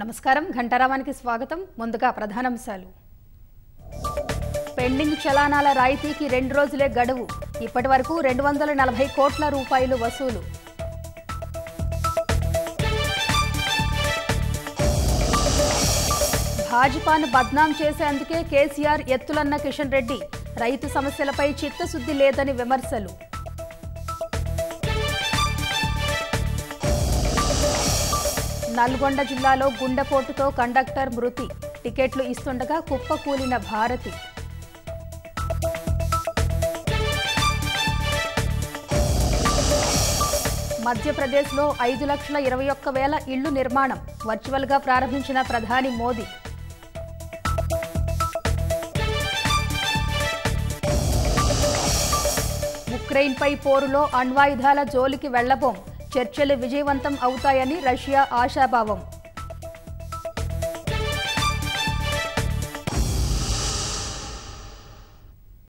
నమస్కారం ఘంటారావానికి స్వాగతం ముందుగా ప్రధానాంశాలు పెండింగ్ చలానాల రాయితీకి రెండు రోజులే గడువు ఇప్పటి వరకు రెండు వందల నలభై కోట్ల రూపాయలు వసూలు భాజపాను బద్నాం చేసేందుకే కేసీఆర్ ఎత్తులన్న కిషన్ రెడ్డి రైతు సమస్యలపై చిత్తశుద్ధి లేదని విమర్శలు నల్గొండ జిల్లాలో గుండెపోటుతో కండక్టర్ మృతి టికెట్లు ఇస్తుండగా కుప్పకూలిన భారతి మధ్యప్రదేశ్లో ఐదు లక్షల ఇరవై ఒక్క వేల ఇళ్లు నిర్మాణం వర్చువల్గా ప్రారంభించిన ప్రధాని మోదీ ఉక్రెయిన్పై పోరులో అణ్వాయుధాల జోలికి వెళ్లబోం చర్చలు విజయవంతం అవుతాయని రష్యా ఆశాభావం